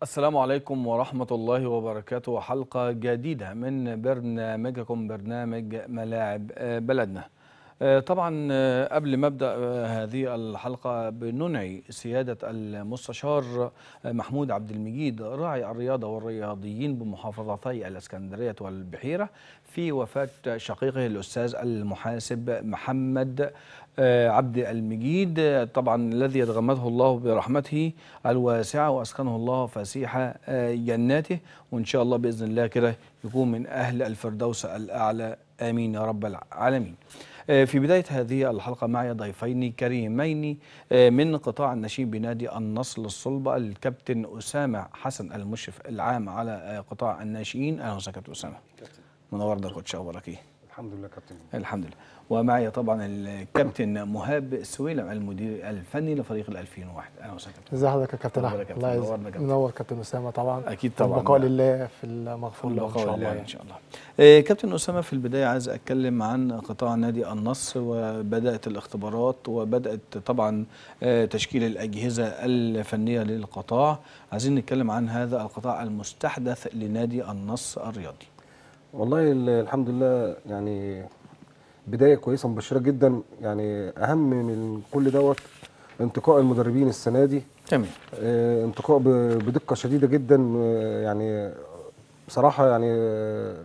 السلام عليكم ورحمة الله وبركاته حلقة جديدة من برنامجكم برنامج ملاعب بلدنا طبعا قبل ما ابدا هذه الحلقه بننعي سياده المستشار محمود عبد المجيد راعي الرياضه والرياضيين بمحافظتي الاسكندريه والبحيره في وفاه شقيقه الاستاذ المحاسب محمد عبد المجيد طبعا الذي يتغمده الله برحمته الواسعه واسكنه الله فسيح جناته وان شاء الله باذن الله كده يكون من اهل الفردوس الاعلى امين يا رب العالمين. في بداية هذه الحلقة معي ضيفين كريمين من قطاع النشيد بنادي النصر الصلبة الكابتن أسامة حسن المشرف العام على قطاع الناشئين أهلا وسهلا كابتن أسامة منورنا كوتش أخبارك إيه؟ الحمد لله كابتن الحمد لله ومعي طبعا الكابتن مهاب السويلم المدير الفني لفريق ال 2001 اهلا وسهلا ازي حضرتك يا كابتن أخبارك احمد يا الله كابتن؟ يعزك منورنا كابتن. منور كابتن اسامه طبعا اكيد طبعا البقاء لله في المغفور له ان والبقاء شاء لله الله ان يعني شاء الله آه، كابتن اسامه في البدايه عايز اتكلم عن قطاع نادي النصر وبدات الاختبارات وبدات طبعا آه، تشكيل الاجهزه الفنيه للقطاع عايزين نتكلم عن هذا القطاع المستحدث لنادي النصر الرياضي والله ال- الحمد لله يعني بدايه كويسه مبشره جدا يعني اهم من كل دوت انتقاء المدربين السنه دي تمام آه، انتقاء ب- بدقه شديده جدا آه، يعني بصراحه يعني آه،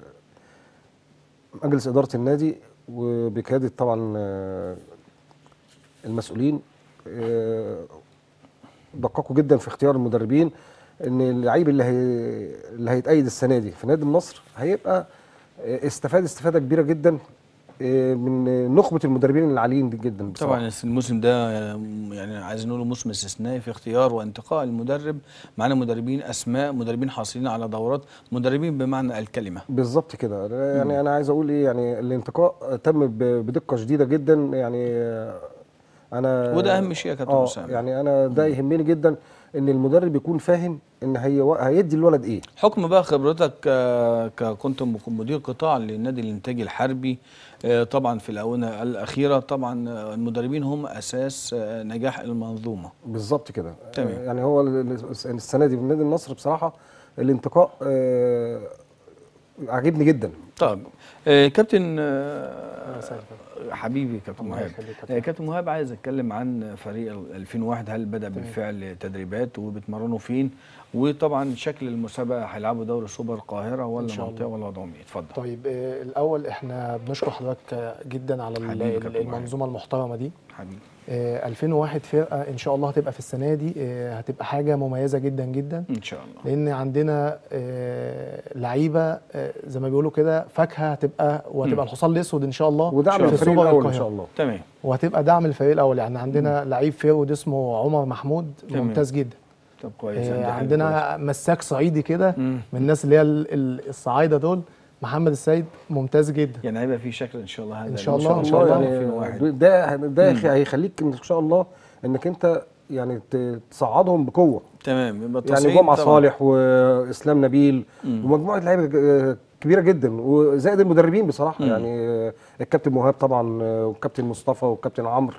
مجلس اداره النادي وبقياده طبعا آه، المسؤولين آه، دققوا جدا في اختيار المدربين ان اللعيب اللي هي اللي هيتأيد السنه دي في نادي النصر هيبقى آه، استفاد استفاده كبيره جدا آه، من نخبه المدربين العاليين دي جدا بصراحه طبعا الموسم ده يعني عايزين نقول موسم استثنائي في اختيار وانتقاء المدرب معانا مدربين اسماء مدربين حاصلين على دورات مدربين بمعنى الكلمه بالظبط كده يعني انا عايز اقول ايه يعني الانتقاء تم ب- بدقه شديده جدا يعني آه، انا وده اهم شيء يا كابتن اه اسامه يعني انا ده يهمني جدا ان المدرب يكون فاهم ان هي هيدي الولد ايه حكم بقى خبرتك آه، ككنت م- مدير قطاع لنادي الانتاج الحربي آه، طبعا في الاونه الاخيره طبعا آه، المدربين هم اساس آه، نجاح المنظومه بالظبط كده تمام. آه، يعني هو ال- ال- السنه دي في نادي النصر بصراحه الانتقاء آه، عاجبني جدا طيب آه، كابتن آه، أهلا وسهلا. حبيبي كابتن الله مهاب يخليك يا آه، كابتن مهاب عايز اتكلم عن فريق ال 2001 هل بدا بالفعل تدريبات وبتمرنوا فين وطبعا شكل المسابقه هيلعبوا دوري سوبر القاهره ولا شاء منطقه الله. ولا وضعهم ايه اتفضل طيب آه، الاول احنا بنشكر حضرتك آه، جدا على ال- حبيبي ال- كابتن المنظومه المحترمه دي حبيبي آه، 2001 فرقه ان شاء الله هتبقى في السنه دي آه، هتبقى حاجه مميزه جدا جدا ان شاء الله لان عندنا آه، لعيبه آه، زي ما بيقولوا كده فاكهه هتبقى وهتبقى الحصان الاسود ان شاء الله ودعم في الفريق سوبر الاول ان القاهرة. شاء الله تمام وهتبقى دعم الفريق الاول يعني عندنا لعيب فيرود اسمه عمر محمود تمام. ممتاز جدا طب كويس آه، ده حلو عندنا مساك صعيدي كده مم. من الناس اللي هي ال- ال- الصعايده دول محمد السيد ممتاز جدا يعني هيبقى في شكل ان شاء الله هذا إن شاء الموسم الله، ان إن شاء شاء الله الله. 2001 ده ده يا اخي هيخليك ان شاء الله انك انت يعني ت- تصعدهم بقوه تمام يبقى يعني التصعيد جمعه طبعاً. صالح واسلام نبيل مم. ومجموعه لعيبه ج- كبيره جدا وزائد المدربين بصراحه مم. يعني آه، الكابتن مهاب طبعا آه، والكابتن مصطفى والكابتن عمرو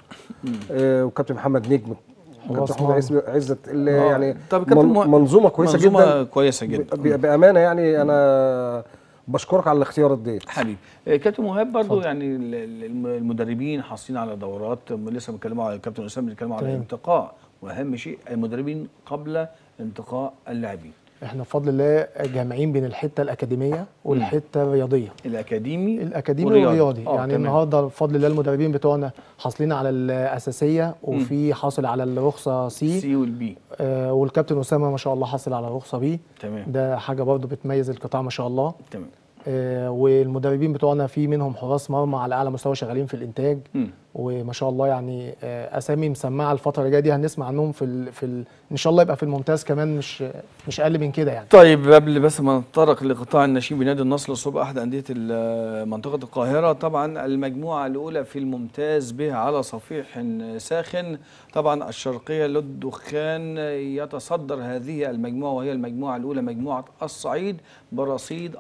آه، والكابتن محمد نجم والكابتن حراس محمد مرمى. عز- عزت اللي آه. يعني طب كابتن من- مه- منظومه كويسه منظومة جدا كويسه جدا ب- بامانه يعني انا بشكرك على الاختيارات ديت حبيبي آه، كابتن مهاب برضو يعني ال- ال- الم- المدربين حاصلين على دورات م- لسه بنتكلموا على الكابتن اسامه بنتكلموا على تمام. الانتقاء واهم شيء المدربين قبل انتقاء اللاعبين احنا بفضل الله جامعين بين الحته الاكاديميه والحته الرياضيه الاكاديمي الاكاديمي والرياضي. والرياضي آه، يعني تمام. النهارده بفضل الله المدربين بتوعنا حاصلين على الاساسيه وفي حاصل على الرخصه سي سي والبي آه والكابتن اسامه ما شاء الله حاصل على رخصه بي تمام ده حاجه برضو بتميز القطاع ما شاء الله تمام آه والمدربين بتوعنا في منهم حراس مرمى على اعلى مستوى شغالين في الانتاج مم. وما شاء الله يعني آه، اسامي مسمعه الفتره اللي جايه دي هنسمع عنهم في ال في ال ان شاء الله يبقى في الممتاز كمان مش مش اقل من كده يعني طيب قبل بس ما نتطرق لقطاع الناشئين بنادي النصر الصبح احد انديه ال- منطقه القاهره طبعا المجموعه الاولى في الممتاز به على صفيح ساخن طبعا الشرقيه للدخان يتصدر هذه المجموعه وهي المجموعه الاولى مجموعه الصعيد برصيد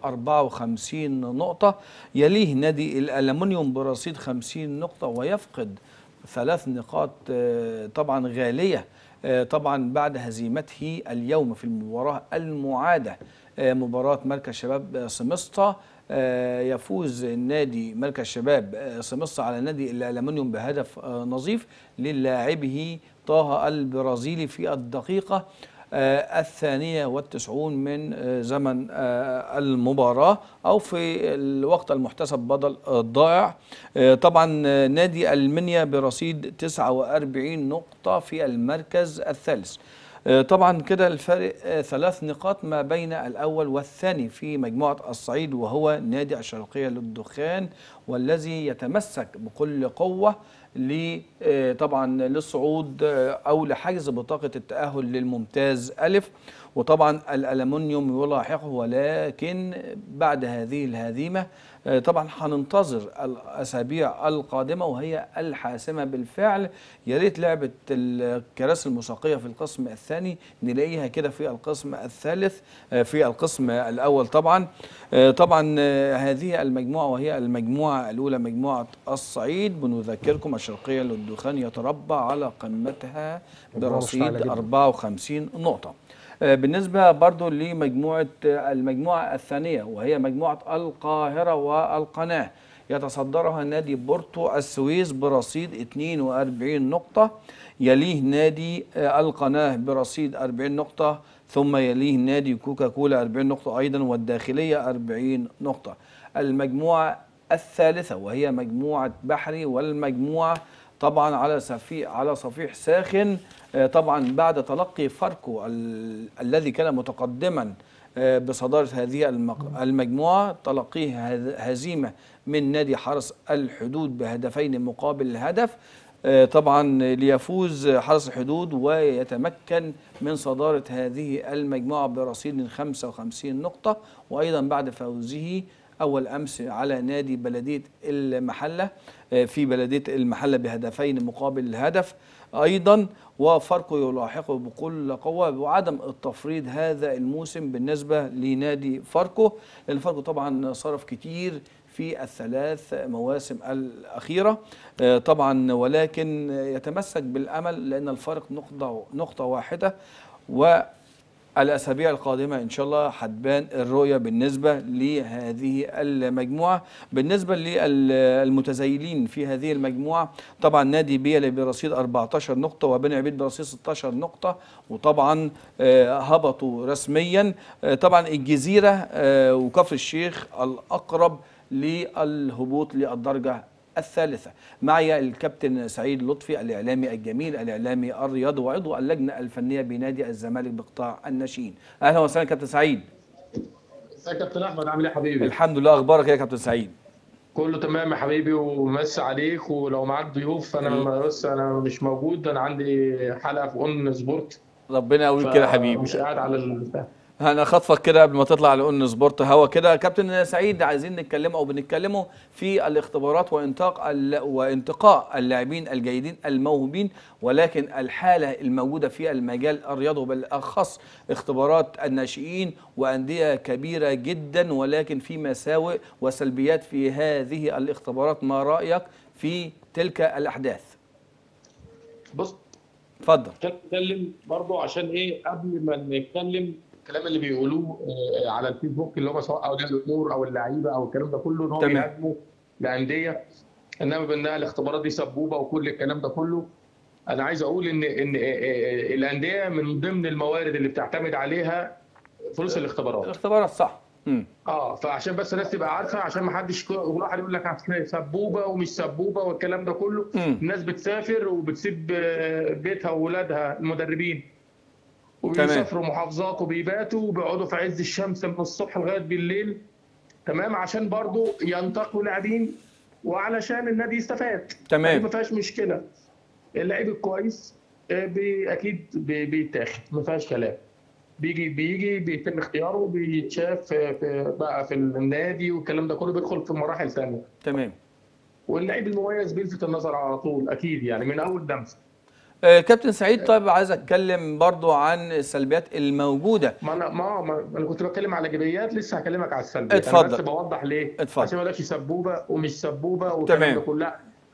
54 نقطه يليه نادي الالومنيوم برصيد 50 نقطه ويفقد ثلاث نقاط آه، طبعا غالية آه، طبعا بعد هزيمته اليوم في المباراة المعادة آه، مباراة مركز شباب آه، سمسطة آه، يفوز النادي مركز شباب آه، سمسطة على نادي الألمنيوم بهدف آه، نظيف للاعبه طه البرازيلي في الدقيقة آه، الثانية والتسعون من آه، زمن آه، المباراة أو في الوقت المحتسب بدل الضائع آه، طبعا آه، نادي المنيا برصيد 49 نقطة في المركز الثالث آه، طبعا كده الفارق آه، ثلاث نقاط ما بين الأول والثاني في مجموعة الصعيد وهو نادي الشرقية للدخان والذي يتمسك بكل قوة ل آه، طبعا للصعود آه، او لحجز بطاقه التاهل للممتاز الف وطبعا الالومنيوم يلاحقه ولكن بعد هذه الهزيمه آه، طبعا هننتظر الاسابيع القادمه وهي الحاسمه بالفعل يا ريت لعبه الكراسي الموسيقيه في القسم الثاني نلاقيها كده في القسم الثالث آه، في القسم الاول طبعا آه، طبعا آه، هذه المجموعه وهي المجموعه الاولى مجموعه الصعيد بنذكركم الشرقيه للدخان يتربع على قمتها مجموعة مشتعلة برصيد جداً. 54 نقطه آه، بالنسبة برضو لمجموعة آه، المجموعة الثانية وهي مجموعة القاهرة والقناة يتصدرها نادي بورتو السويس برصيد 42 نقطة يليه نادي آه، القناة برصيد 40 نقطة ثم يليه نادي كوكا كولا 40 نقطة أيضا والداخلية 40 نقطة المجموعة الثالثة وهي مجموعة بحري والمجموعة طبعا على صفيح على صفيح ساخن آه، طبعا بعد تلقي فاركو ال- الذي كان متقدما آه، بصدارة هذه المق- المجموعة تلقيه هز- هزيمة من نادي حرس الحدود بهدفين مقابل هدف آه، طبعا ليفوز حرس الحدود ويتمكن من صدارة هذه المجموعة برصيد 55 نقطة وأيضا بعد فوزه أول أمس على نادي بلدية المحلة آه، في بلدية المحلة بهدفين مقابل هدف أيضا وفرقه يلاحقه بكل قوة وعدم التفريط هذا الموسم بالنسبة لنادي فاركو لأن فاركو طبعا صرف كتير في الثلاث مواسم الأخيرة آه، طبعا ولكن يتمسك بالأمل لأن الفارق نقطة نقطة واحدة والأسابيع القادمة إن شاء الله هتبان الرؤية بالنسبة لهذه المجموعة بالنسبة للمتزايلين في هذه المجموعة طبعا نادي بيلي برصيد 14 نقطة وبني عبيد برصيد 16 نقطة وطبعا آه، هبطوا رسميا آه، طبعا الجزيرة آه، وكفر الشيخ الأقرب للهبوط للدرجة الثالثة معي الكابتن سعيد لطفي الإعلامي الجميل الإعلامي الرياضي وعضو اللجنة الفنية بنادي الزمالك بقطاع الناشئين أهلا وسهلا كابتن سعيد ازيك يا كابتن احمد عامل ايه يا حبيبي؟ الحمد لله أخبارك إيه يا كابتن سعيد كله تمام يا حبيبي ومسي عليك ولو معاك ضيوف انا بس انا مش موجود انا عندي حلقه في اون سبورت ربنا يقويك كده يا حبيبي مش قاعد على البتاع انا خطفك كده قبل ما تطلع على اون سبورت هوا كده كابتن سعيد عايزين نتكلم او بنتكلموا في الاختبارات وانتاق ال- وانتقاء اللاعبين الجيدين الموهوبين ولكن الحاله الموجوده في المجال الرياضي بالاخص اختبارات الناشئين وانديه كبيره جدا ولكن في مساوئ وسلبيات في هذه الاختبارات ما رايك في تلك الاحداث بص اتفضل نتكلم برضه عشان ايه قبل ما نتكلم الكلام اللي بيقولوه آه، على الفيسبوك اللي هم سواء اولياء الامور او اللعيبه او الكلام ده كله ان هو تمام. بيهاجموا الانديه انما بانها الاختبارات دي سبوبه وكل الكلام ده كله انا عايز اقول ان ان آه، آه، الانديه من ضمن الموارد اللي بتعتمد عليها فلوس الاختبارات الاختبارات صح مم. اه فعشان بس الناس تبقى عارفه عشان ما حدش كل واحد يقول لك أصل سبوبه ومش سبوبه والكلام ده كله مم. الناس بتسافر وبتسيب آه، بيتها واولادها المدربين وبيسافروا محافظات وبيباتوا وبيقعدوا في عز الشمس من الصبح لغايه بالليل تمام عشان برضو ينتقوا لاعبين وعلشان النادي يستفاد تمام. دي ما فيهاش مشكله اللعيب الكويس آه، بي اكيد بي- بيتاخد ما فيهاش كلام بيجي بيجي بيتم اختياره بيتشاف في في- بقى في النادي والكلام ده كله بيدخل في مراحل ثانيه تمام واللعيب المميز بيلفت النظر على طول اكيد يعني من اول دمسه آه، كابتن سعيد طيب عايز اتكلم برضو عن السلبيات الموجوده ما انا ما, ما انا كنت بتكلم على الايجابيات لسه هكلمك على السلبيات اتفضل. انا بس بوضح ليه اتفضل. عشان ما اقولكش سبوبه ومش سبوبه والكلام تمام. ده كله لا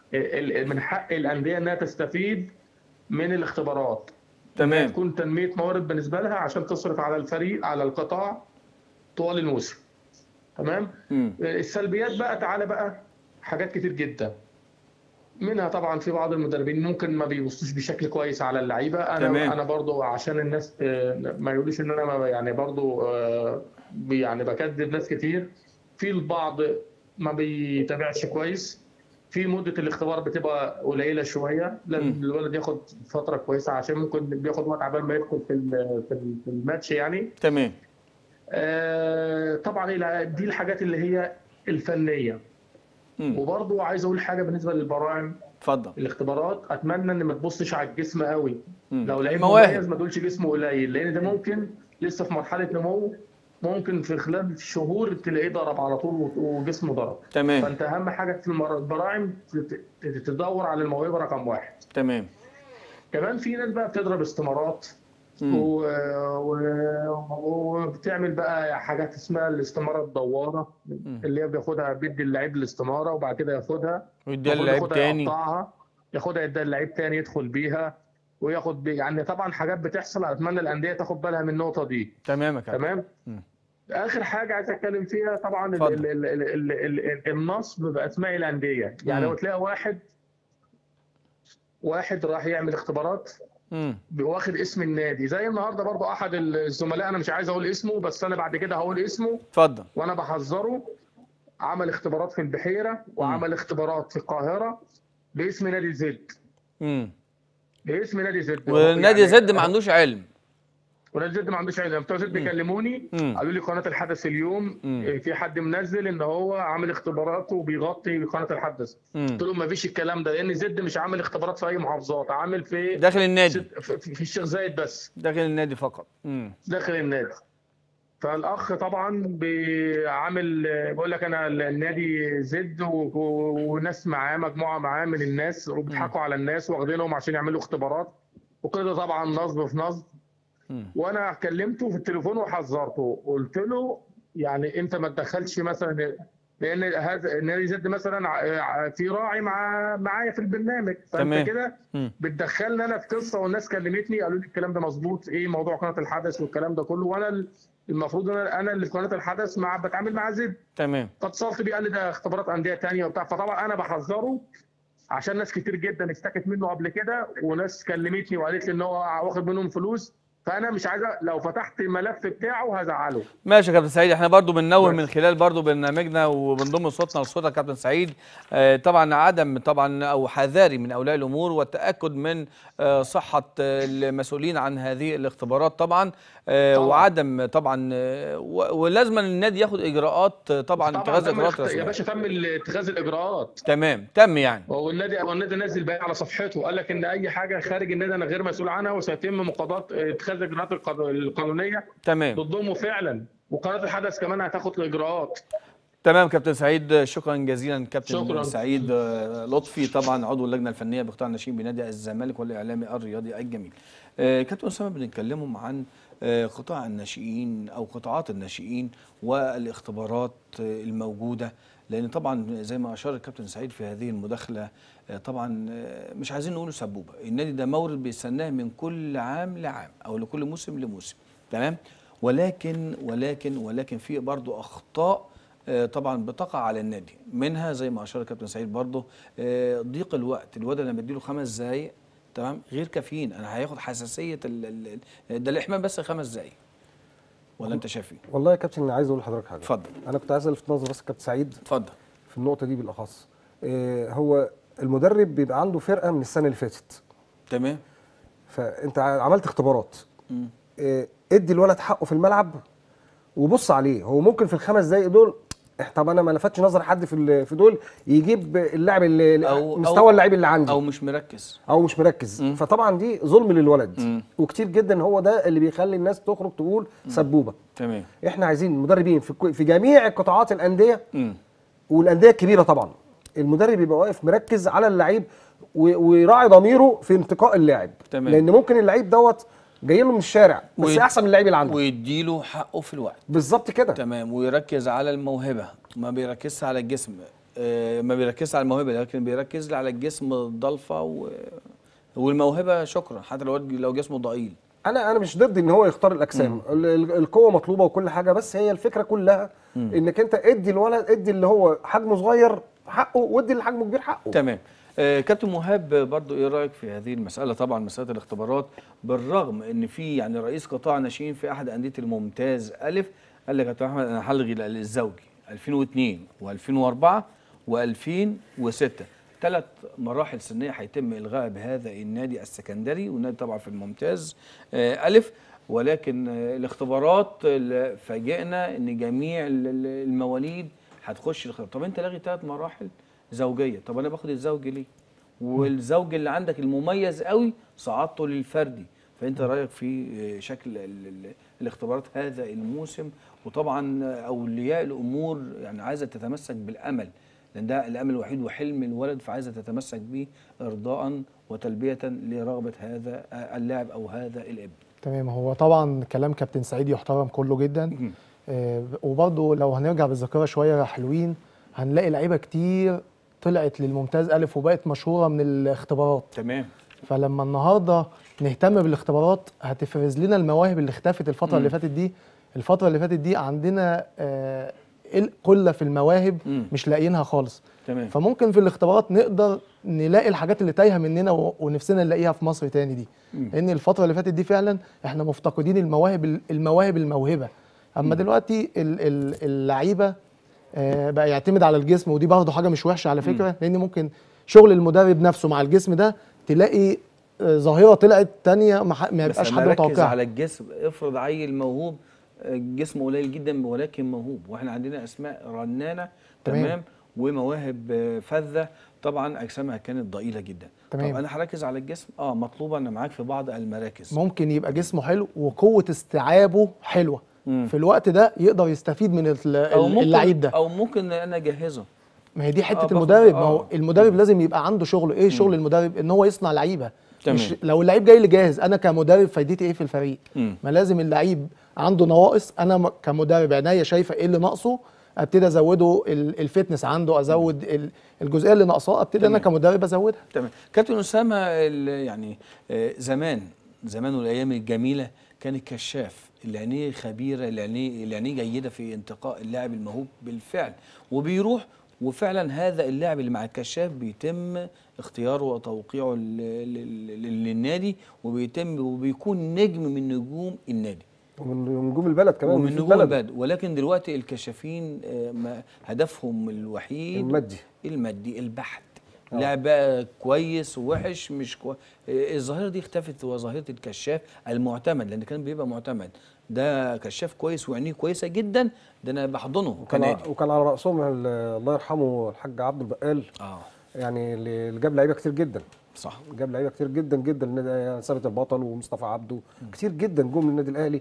ال- ال- من حق الانديه انها تستفيد من الاختبارات تمام تكون تنميه موارد بالنسبه لها عشان تصرف على الفريق على القطاع طوال الموسم تمام مم. السلبيات بقى تعالى بقى حاجات كتير جدا منها طبعا في بعض المدربين ممكن ما بيبصوش بشكل كويس على اللعيبه انا تمام. انا برضو عشان الناس آه، ما يقولوش ان انا ما- يعني برضو آه، بي- يعني بكذب ناس كتير في البعض ما بيتابعش كويس في مده الاختبار بتبقى قليله شويه لازم مم. الولد ياخد فتره كويسه عشان ممكن بياخد وقت عبال ما يدخل في ال- في ال- في الماتش يعني تمام آه، طبعا الع- دي الحاجات اللي هي الفنيه مم. وبرضو عايز اقول حاجه بالنسبه للبراعم اتفضل الاختبارات اتمنى ان ما تبصش على الجسم قوي مم. لو لعيب المواهب. مميز ما تقولش جسمه قليل لان ده ممكن لسه في مرحله نمو ممكن في خلال شهور تلاقيه ضرب على طول وجسمه ضرب تمام فانت اهم حاجه في المر- البراعم تت- تدور على الموهبه رقم واحد تمام كمان في ناس بقى بتضرب استمارات مم. و... و... وبتعمل بقى حاجات اسمها الاستماره الدواره اللي هي بياخدها بيدي اللعيب الاستماره وبعد كده ياخدها ويديها المفروض للعيب ياخدها تاني يقطعها ياخدها يديها اللعيب تاني يدخل بيها وياخد بي... يعني طبعا حاجات بتحصل اتمنى الانديه تاخد بالها من النقطه دي تمام يا كابتن تمام مم. اخر حاجه عايز اتكلم فيها طبعا ال... اتفضل. ال... ال... ال... ال... ال... النصب باسماء الانديه يعني مم. لو تلاقي واحد واحد راح يعمل اختبارات مم. واخد اسم النادي زي النهارده برضو احد الزملاء انا مش عايز اقول اسمه بس انا بعد كده هقول اسمه اتفضل وانا بحذره عمل اختبارات في البحيره وعمل اختبارات في القاهره باسم نادي زد مم. باسم نادي زد ونادي يعني- زد ما عندوش علم ونادي زد ما عندوش علم بتوع زد بيكلموني مم. قالوا لي قناه الحدث اليوم مم. إيه، في حد منزل ان هو عامل اختبارات وبيغطي قناه الحدث مم. قلت لهم ما فيش الكلام ده لان زد مش عامل اختبارات في اي محافظات عامل في داخل النادي ست- في في الشيخ زايد بس داخل النادي فقط مم. داخل النادي فالاخ طبعا بيعمل بقول لك انا النادي زد و- و- وناس معاه مجموعه معاه من الناس وبيضحكوا على الناس واخدينهم عشان يعملوا اختبارات وكده طبعا نصب في نصب مم. وانا كلمته في التليفون وحذرته قلت له يعني انت ما تدخلش مثلا لان هذا النادي زد مثلا ع- ع- في راعي مع معايا في البرنامج تمام. فانت كده مم. بتدخلني انا في قصه والناس كلمتني قالوا لي الكلام ده مظبوط ايه موضوع قناه الحدث والكلام ده كله وانا ال- المفروض انا انا اللي في قناه الحدث مع بتعامل مع زد تمام فاتصلت بيه قال لي ده اختبارات انديه تانية وبتاع فطبعا انا بحذره عشان ناس كتير جدا اشتكت منه قبل كده وناس كلمتني وقالت لي ان هو واخد منهم فلوس فانا مش عايز أ- لو فتحت الملف بتاعه هزعله ماشي يا كابتن سعيد احنا برضو بننوه بس. من خلال برضو برنامجنا وبنضم صوتنا لصوتك يا كابتن سعيد آه، طبعا عدم طبعا او حذاري من اولياء الامور والتاكد من آه، صحه آه، المسؤولين عن هذه الاختبارات طبعا آه، طبعاً. وعدم طبعا آه، و- ولازم النادي ياخد اجراءات آه، طبعا اتخاذ تم اجراءات الاخت- يا رسميه باشا تم اتخاذ الاجراءات تمام تم يعني هو النادي هو النادي نزل بيان على صفحته قال لك ان اي حاجه خارج النادي انا غير مسؤول عنها وسيتم مقاضاه اتخاذ الاجراءات القانو- القانونيه تمام ضدهم فعلا وقناه الحدث كمان هتاخد الاجراءات تمام كابتن سعيد شكرا جزيلا كابتن شكراً. سعيد آه، لطفي طبعا عضو اللجنه الفنيه بقطاع الناشئين بنادي الزمالك والاعلامي الرياضي الجميل آه، كابتن اسامه بنتكلموا عن آه، قطاع الناشئين او قطاعات الناشئين والاختبارات آه، الموجوده لان طبعا زي ما اشار الكابتن سعيد في هذه المداخله آه، طبعا آه، مش عايزين نقول سبوبه النادي ده مورد بيستناه من كل عام لعام او لكل موسم لموسم تمام ولكن ولكن ولكن في برضو اخطاء آه، طبعا بتقع على النادي منها زي ما اشار الكابتن سعيد برضه آه، ضيق الوقت الواد انا بديله خمس دقايق تمام غير كافيين انا هياخد حساسيه ال ال ده الاحمال بس خمس دقايق ولا انت شايف ايه؟ والله يا كابتن عايز اقول لحضرتك حاجه اتفضل انا كنت عايز الفت نظر بس كابتن سعيد اتفضل في النقطه دي بالاخص إيه هو المدرب بيبقى عنده فرقه من السنه اللي فاتت تمام فانت ع- عملت اختبارات مم. إيه ادي الولد حقه في الملعب وبص عليه هو ممكن في الخمس دقايق دول إح- طب انا ما لفتش نظر حد في ال- في دول يجيب اللاعب اللي أو- مستوى أو- اللاعب اللي عندي او مش مركز او مش مركز مم. فطبعا دي ظلم للولد مم. وكتير جدا هو ده اللي بيخلي الناس تخرج تقول سبوبه تمام احنا عايزين مدربين في كو- في جميع قطاعات الانديه مم. والانديه الكبيره طبعا المدرب يبقى واقف مركز على اللعيب و- ويراعي ضميره في انتقاء اللاعب تمام. لان ممكن اللعيب دوت جاي له من الشارع بس وي- احسن من اللعيب اللي عنده ويديله حقه في الوقت بالظبط كده تمام ويركز على الموهبه ما بيركزش على الجسم آه، ما بيركزش على الموهبه لكن بيركز على الجسم الضلفه و... والموهبه شكرا حتى لو لو جسمه ضئيل انا انا مش ضد ان هو يختار الاجسام ال- ال- القوه مطلوبه وكل حاجه بس هي الفكره كلها انك انت ادي الولد ادي اللي هو حجمه صغير حقه وادي اللي حجمه كبير حقه تمام آه، كابتن مهاب برضو ايه رايك في هذه المساله طبعا مساله الاختبارات بالرغم ان في يعني رئيس قطاع ناشئين في احد انديه الممتاز الف قال لك يا كابتن احمد انا هلغي الزوجي 2002 و2004 و2006 ثلاث مراحل سنيه هيتم الغائها بهذا النادي السكندري والنادي طبعا في الممتاز آه، الف ولكن آه، الاختبارات ال- فاجئنا ان جميع ال- ال- المواليد هتخش الاختبار طب انت لاغي ثلاث مراحل زوجيه طب انا باخد الزوج ليه والزوج اللي عندك المميز قوي صعدته للفردي فانت رايك في آه، شكل ال- ال- الاختبارات هذا الموسم وطبعا اولياء الامور يعني عايزه تتمسك بالامل لان ده الامل الوحيد وحلم الولد فعايزه تتمسك به ارضاء وتلبيه لرغبه هذا آه، اللاعب او هذا الابن تمام هو طبعا كلام كابتن سعيد يحترم كله جدا آه، وبرضه لو هنرجع بالذاكره شويه حلوين هنلاقي لعيبه كتير طلعت للممتاز الف وبقت مشهوره من الاختبارات تمام فلما النهارده نهتم بالاختبارات هتفرز لنا المواهب اللي اختفت الفتره اللي فاتت دي الفتره اللي فاتت دي عندنا آه، ال- قله في المواهب مم. مش لاقيينها خالص تمام فممكن في الاختبارات نقدر نلاقي الحاجات اللي تايهه مننا و- ونفسنا نلاقيها في مصر تاني دي لان الفتره اللي فاتت دي فعلا احنا مفتقدين المواهب المواهب الموهبه اما دلوقتي ال- ال- اللعيبه آه، بقى يعتمد على الجسم ودي برضه حاجه مش وحشه على فكره لان ممكن شغل المدرب نفسه مع الجسم ده تلاقي آه، ظاهره طلعت تانية ما ح- ما بس يبقاش لما حد اركز متوقعها على الجسم افرض عيل موهوب آه، جسمه قليل جدا ولكن موهوب واحنا عندنا اسماء رنانه تمام. تمام ومواهب آه، فذه طبعا اجسامها كانت ضئيله جدا تمام. طب انا هركز على الجسم اه مطلوبه انا معاك في بعض المراكز ممكن يبقى جسمه حلو وقوه استيعابه حلوه مم. في الوقت ده يقدر يستفيد من ال- او ممكن اللعيب ده او ممكن انا اجهزه ما هي دي حته باخد- المدرب ما هو آه. المدرب لازم يبقى عنده شغل ايه شغل المدرب ان هو يصنع لعيبه تمام. مش لو اللعيب جاي لي جاهز انا كمدرب فايدتي ايه في الفريق مم. ما لازم اللعيب عنده نواقص انا م- كمدرب عناية شايفه ايه اللي ناقصه ابتدي ازوده ال- الفتنس عنده ازود ال- الجزئيه اللي ناقصاه ابتدي انا تمام. كمدرب ازودها تمام كابتن اسامه ال- يعني آه، زمان زمان والايام الجميله كان الكشاف اللي عينيه خبيره اللي عينيه اللي عينيه جيده في انتقاء اللاعب الموهوب بالفعل وبيروح وفعلا هذا اللاعب اللي مع الكشاف بيتم اختياره وتوقيعه ل- ل- ل- للنادي وبيتم وبيكون نجم من نجوم النادي ومن نجوم البلد كمان ومن مش نجوم البلد. البلد ولكن دلوقتي الكشافين آه، ما- هدفهم الوحيد المادي. المادي البحت لاعب بقى كويس ووحش مش كويس الظاهره دي اختفت وظاهره الكشاف المعتمد لان كان بيبقى معتمد ده كشاف كويس وعينيه كويسه جدا ده انا بحضنه وكان كنادي وكان على راسهم ال- الله يرحمه الحاج عبد البقال اه يعني اللي اللي جاب لعيبه كتير جدا صح جاب لعيبه كتير جدا جدا النادي- يعني ثابت البطل ومصطفى عبده كتير جدا جم من النادي الاهلي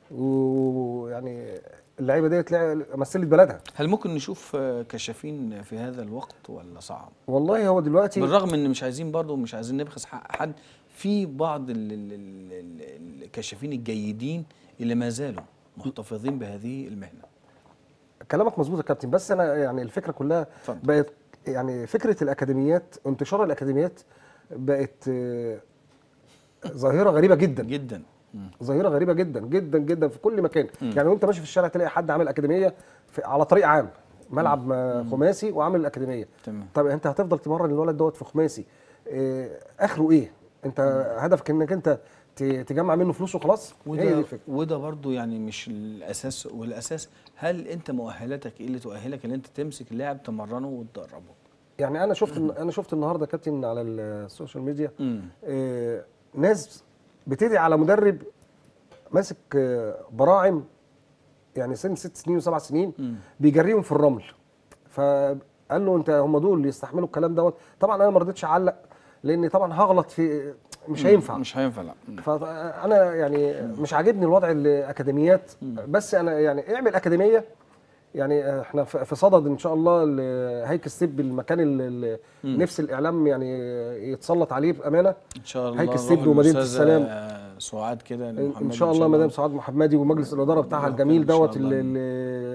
ويعني اللعيبه ديت لع- مثلت بلدها هل ممكن نشوف آه، كشافين في هذا الوقت ولا صعب والله هو دلوقتي بالرغم ان مش عايزين برضه مش عايزين نبخس حق حد في بعض ال- ال- ال- ال- الكشافين الجيدين اللي ما زالوا محتفظين بهذه المهنه كلامك مظبوط يا كابتن بس انا يعني الفكره كلها اتفضل. بقت يعني فكره الاكاديميات انتشار الاكاديميات بقت آه، ظاهره غريبه جدا جدا مم. ظاهره غريبه جدا جدا جدا في كل مكان يعني وانت ماشي في الشارع تلاقي حد عامل اكاديميه في على طريق عام ملعب آه، خماسي وعامل الاكاديميه تمام. طب انت هتفضل تمرن الولد دوت في خماسي آه، اخره ايه انت هدفك انك انت ت- تجمع منه فلوس وخلاص هي دي وده الفكره وده برضو يعني مش الاساس والاساس هل انت مؤهلاتك ايه اللي تؤهلك ان انت تمسك لاعب تمرنه وتدربه يعني انا شفت انا شفت النهارده كابتن على السوشيال ميديا امم آه، ناس بتدعي على مدرب ماسك آه، براعم يعني سن ست سنين وسبع سنين مم. بيجريهم في الرمل فقال له انت هم دول اللي يستحملوا الكلام دوت طبعا انا ما رضيتش اعلق لان طبعا هغلط في مش هينفع مش هينفع لا مم. فانا يعني مش عاجبني الوضع الاكاديميات بس انا يعني اعمل اكاديميه يعني احنا في في صدد ان شاء الله ل- هيك ستيب المكان اللي نفس الاعلام يعني يتسلط عليه بامانه ان شاء الله هيك نروح السد ومدينة للأستاذة السلام. سعاد كده ان المحمدي شاء الله مدام سعاد محمدي ومجلس الاداره بتاعها الله الجميل خير إن شاء دوت الله. اللي, اللي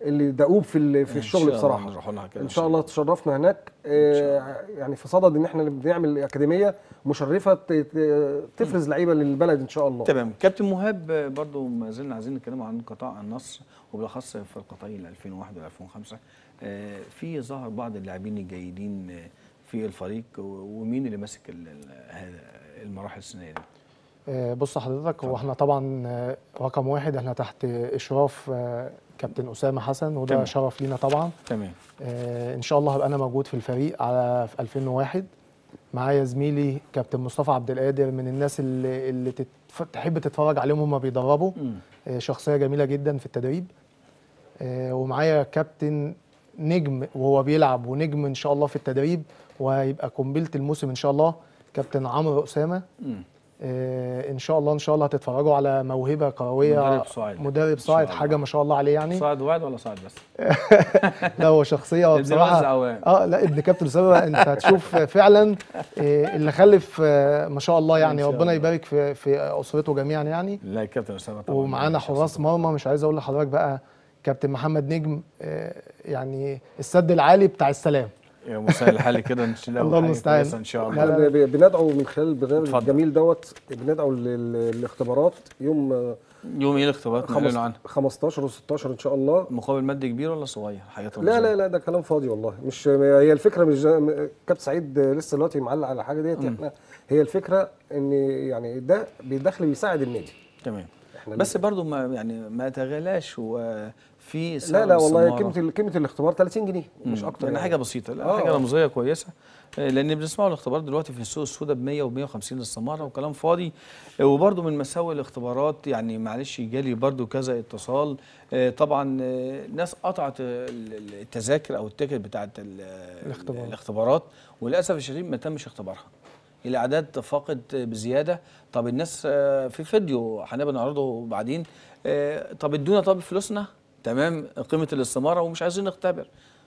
اللي دؤوب في ال- في إن الشغل شاء الله بصراحه نروح لها كده ان شاء الله تشرفنا هناك آه، يعني في صدد ان احنا بنعمل اكاديميه مشرفه ت- ت- تفرز لعيبه للبلد ان شاء الله تمام كابتن مهاب آه، برضو ما زلنا عايزين نتكلم عن قطاع النصر وبالاخص في القطاعين 2001 و 2005 آه، في ظهر بعض اللاعبين الجيدين آه، في الفريق و- ومين اللي ماسك ال- ال- هذا المراحل السنيه دي؟ آه، بص حضرتك هو احنا طبعا آه، رقم واحد احنا تحت اشراف آه، كابتن اسامه حسن وده تمام. شرف لينا طبعا تمام آه، ان شاء الله هبقى انا موجود في الفريق على في 2001 معايا زميلي كابتن مصطفى عبد القادر من الناس اللي, اللي تتف... تحب تتفرج عليهم هم بيدربوا مم. آه، شخصيه جميله جدا في التدريب آه، ومعايا كابتن نجم وهو بيلعب ونجم ان شاء الله في التدريب وهيبقى قنبله الموسم ان شاء الله كابتن عمرو اسامه مم. آه، ان شاء الله ان شاء الله هتتفرجوا على موهبه كرويه مدرب صاعد. مدرب إن شاء صاعد الله. حاجه ما شاء الله عليه يعني صاعد وعد ولا صاعد بس؟ لا هو شخصيه ابن بصراحه وزع أوام. اه لا ابن كابتن اسامه انت هتشوف فعلا آه، اللي خلف آه، ما شاء الله يعني شاء ربنا الله. يبارك في في اسرته جميعا يعني لا كابتن اسامه طبعا ومعانا حراس مرمى مش عايز اقول لحضرتك بقى كابتن محمد نجم آه، يعني السد العالي بتاع السلام يا مسهل الحال كده ان شاء الله الله حاجة المستعان. كويسة ان شاء لا، الله لا. احنا ب- بندعو من خلال البرنامج اتفضل. الجميل دوت بندعو لل- للاختبارات يوم آه، يوم ايه الاختبارات خمس- نعلن عنها؟ 15 و16 ان شاء الله مقابل مادي كبير ولا صغير؟ حاجات لا لا لا ده كلام فاضي والله مش هي الفكره مش كابتن سعيد لسه دلوقتي معلق على حاجه ديت احنا هي الفكره ان يعني ده بيدخل بيساعد النادي تمام احنا بس برضو ما يعني ما تغلاش وفي لا سعر لا والله السمارة. قيمه ال- قيمه الاختبار 30 جنيه مش اكتر يعني حاجه بسيطه لا آه، حاجه آه. رمزيه كويسه آه، لان بنسمعوا الاختبارات دلوقتي في السوق السوداء ب 100 و 150 السماره وكلام فاضي آه، وبرضو من مساوئ الاختبارات يعني معلش جالي برضو كذا اتصال آه، طبعا آه، ناس قطعت آه، ال- ال- التذاكر او التيكت بتاعت ال- الاختبار. الاختبارات وللاسف الشديد ما تمش اختبارها الاعداد فاقد بزياده طب الناس آه، في فيديو هنبقى نعرضه بعدين آه، طب ادونا طب فلوسنا تمام قيمه الاستماره ومش عايزين نختبر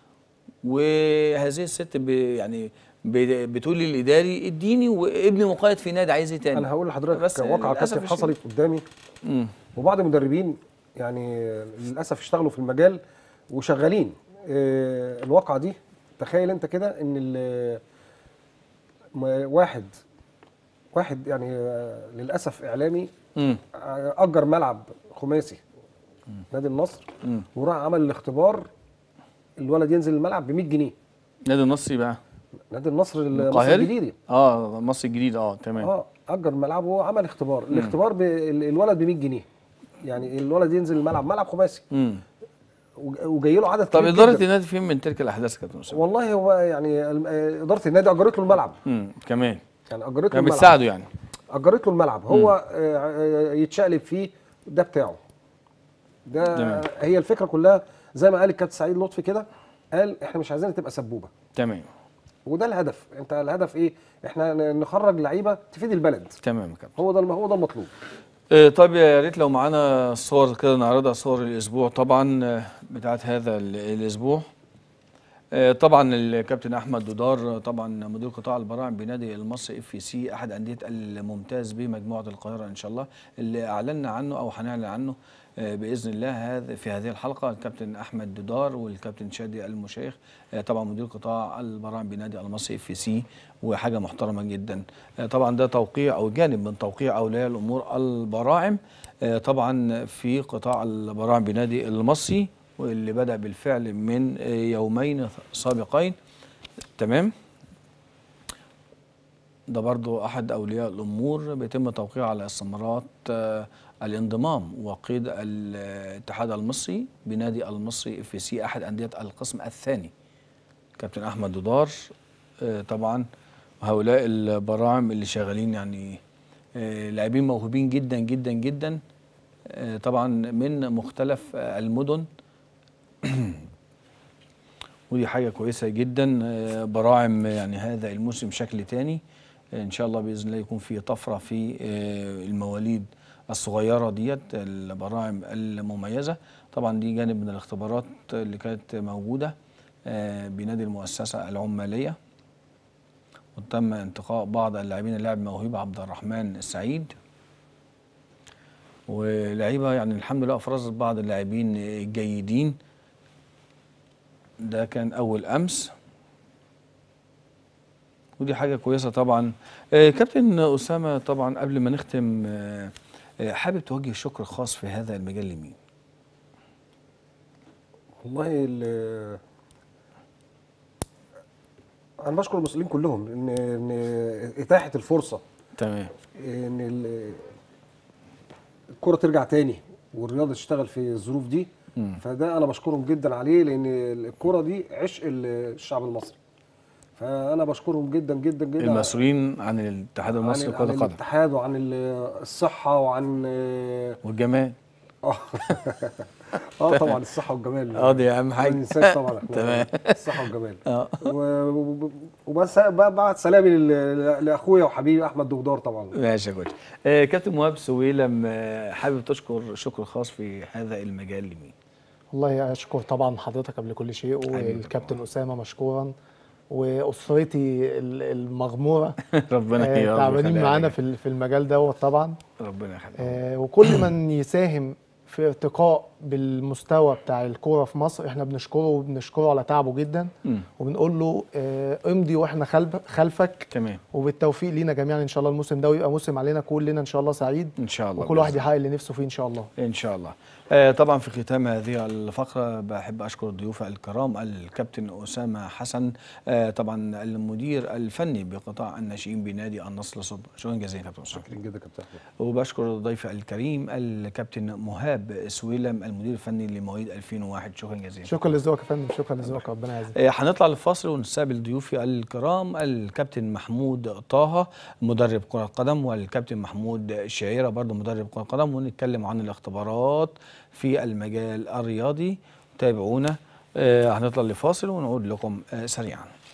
وهذه الست ب يعني ب- بتقول للاداري اديني وابني مقيد في نادي عايز ايه تاني انا هقول لحضرتك بس واقعه للأسف كابتن الشديد. حصلت قدامي مم. وبعض المدربين يعني للاسف اشتغلوا في المجال وشغالين آه، الواقعه دي تخيل انت كده ان ال- م- واحد واحد يعني آه، للاسف اعلامي مم. آه، اجر ملعب خماسي نادي النصر مم. وراح عمل الاختبار الولد ينزل الملعب ب 100 جنيه نادي النصر بقى نادي النصر المصري القاهري الجديد اه مصر الجديد اه تمام اه اجر ملعب وعمل اختبار الاختبار ب... ال- الولد ب 100 جنيه يعني الولد ينزل الملعب ملعب خماسي مم. وج- وجاي له عدد طب كبير اداره جداً. النادي فين من تلك الاحداث يا كابتن اسامه والله هو يعني الم- آه، اداره النادي اجرت له الملعب مم. كمان يعني اجرت له كان الملعب بتساعده يعني اجرت له الملعب هو آه، آه، يتشقلب فيه ده بتاعه ده تمام. هي الفكره كلها زي ما قال الكابتن سعيد لطفي كده قال احنا مش عايزينها تبقى سبوبه تمام وده الهدف انت الهدف ايه احنا ن- نخرج لعيبه تفيد البلد تمام يا كابتن هو ده الم- هو ده المطلوب آه، طيب يا ريت لو معانا صور كده نعرضها صور الاسبوع طبعا آه، بتاعت هذا ال- الاسبوع آه، طبعا الكابتن احمد دودار آه، طبعا مدير قطاع البراعم بنادي المصري اف سي احد انديه الممتاز بمجموعه القاهره ان شاء الله اللي اعلنا عنه او هنعلن عنه آه، باذن الله هذا في هذه الحلقه الكابتن احمد دودار والكابتن شادي المشايخ آه، طبعا مدير قطاع البراعم بنادي المصري اف سي وحاجه محترمه جدا آه، طبعا ده توقيع او جانب من توقيع اولياء الامور البراعم آه، طبعا في قطاع البراعم بنادي المصري واللي بدا بالفعل من آه، يومين سابقين تمام ده برضو احد اولياء الامور بيتم توقيع على استمارات آه، الانضمام وقيد الاتحاد المصري بنادي المصري اف سي احد انديه القسم الثاني كابتن احمد دودار آه، طبعا هؤلاء البراعم اللي شغالين يعني آه، لاعبين موهوبين جدا جدا جدا آه، طبعا من مختلف آه، المدن ودي حاجة كويسة جدا آه، براعم يعني هذا الموسم شكل تاني آه، إن شاء الله بإذن الله يكون في طفرة في آه، المواليد الصغيرة ديت البراعم المميزة طبعا دي جانب من الاختبارات اللي كانت موجودة آه، بنادي المؤسسة العمالية وتم انتقاء بعض اللاعبين اللاعب موهبة عبد الرحمن السعيد ولعيبة يعني الحمد لله أفرزت بعض اللاعبين الجيدين ده كان اول امس ودي حاجه كويسه طبعا آه، كابتن اسامه طبعا قبل ما نختم آه، آه، حابب توجه شكر خاص في هذا المجال لمين والله ال- انا بشكر المسؤولين كلهم ان ان اتاحه الفرصه تمام ان ال- الكره ترجع تاني والرياضه تشتغل في الظروف دي مم. فده انا بشكرهم جدا عليه لان الكره دي عشق الشعب المصري فانا بشكرهم جدا جدا جدا المسؤولين عن الاتحاد المصري عن, لكرة عن القدم الاتحاد وعن ال- الصحه وعن والجمال اه اه طبعا الصحه والجمال اه دي اهم ما حاجه ننساش طبعا احنا تمام. الصحه والجمال اه و- و- وبس بقى بعد سلامي لل- لاخويا وحبيبي احمد دودار طبعا ماشي يا كوتش آه كابتن مهاب سويلم آه حابب تشكر شكر خاص في هذا المجال لمين والله اشكر طبعا حضرتك قبل كل شيء والكابتن اسامه مشكورا واسرتي ال- المغموره ربنا آه، يا رب تعبانين يخليها معانا لك. في ال- في المجال دوت طبعا ربنا يخليك آه، وكل من يساهم في ارتقاء بالمستوى بتاع الكوره في مصر احنا بنشكره وبنشكره على تعبه جدا مم. وبنقول له آه، امضي واحنا خلف خلفك تمام وبالتوفيق لينا جميعا ان شاء الله الموسم ده ويبقى موسم علينا كلنا ان شاء الله سعيد ان شاء الله وكل واحد بإذن يحقق اللي نفسه فيه ان شاء الله ان شاء الله آه طبعا في ختام هذه الفقره بحب اشكر ضيوف الكرام الكابتن اسامه حسن آه طبعا المدير الفني بقطاع الناشئين بنادي النصر الصب شكرا جزيلا كابتن اسامه شكرا جدا كابتن أحمد. وبشكر ضيفي الكريم الكابتن مهاب سويلم المدير الفني لمواليد 2001 شكرا جزيلا شكرا لذوقك يا فندم شكرا لذوقك ربنا يعزك آه، هنطلع للفاصل ونستقبل ضيوفي الكرام الكابتن محمود طه مدرب كرة قدم والكابتن محمود شعيرة برضه مدرب كرة قدم ونتكلم عن الاختبارات في المجال الرياضي تابعونا آه، هنطلع لفاصل ونعود لكم آه، سريعا